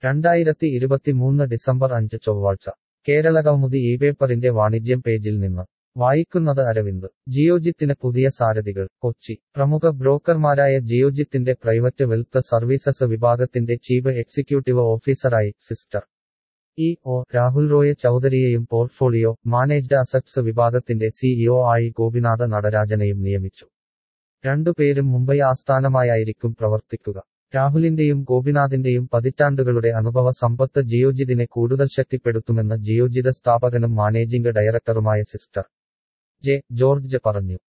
രണ്ടായിരത്തി ഇരുപത്തിമൂന്ന് ഡിസംബർ അഞ്ച് ചൊവ്വാഴ്ച കേരള കൗമുദി ഈ പേപ്പറിന്റെ വാണിജ്യം പേജിൽ നിന്ന് വായിക്കുന്നത് അരവിന്ദ് ജിയോജിത്തിന് പുതിയ സാരഥികൾ കൊച്ചി പ്രമുഖ ബ്രോക്കർമാരായ ജിയോജിത്തിന്റെ പ്രൈവറ്റ് വെൽത്ത് സർവീസസ് വിഭാഗത്തിന്റെ ചീഫ് എക്സിക്യൂട്ടീവ് ഓഫീസറായി സിസ്റ്റർ ഇ ഒ രാഹുൽ റോയ് ചൌധരിയെയും പോർട്ട്ഫോളിയോ മാനേജ്ഡ് അസറ്റ്സ് വിഭാഗത്തിന്റെ സിഇഒ ആയി ഗോപിനാഥ നടരാജനെയും നിയമിച്ചു രണ്ടുപേരും മുംബൈ ആസ്ഥാനമായായിരിക്കും പ്രവർത്തിക്കുക രാഹുലിന്റെയും ഗോപിനാഥിന്റെയും പതിറ്റാണ്ടുകളുടെ അനുഭവ സമ്പത്ത് ജിയോജിതിനെ കൂടുതൽ ശക്തിപ്പെടുത്തുമെന്ന് ജിയോജിത സ്ഥാപകനും മാനേജിംഗ് ഡയറക്ടറുമായ സിസ്റ്റർ ജെ ജോർജ് പറഞ്ഞു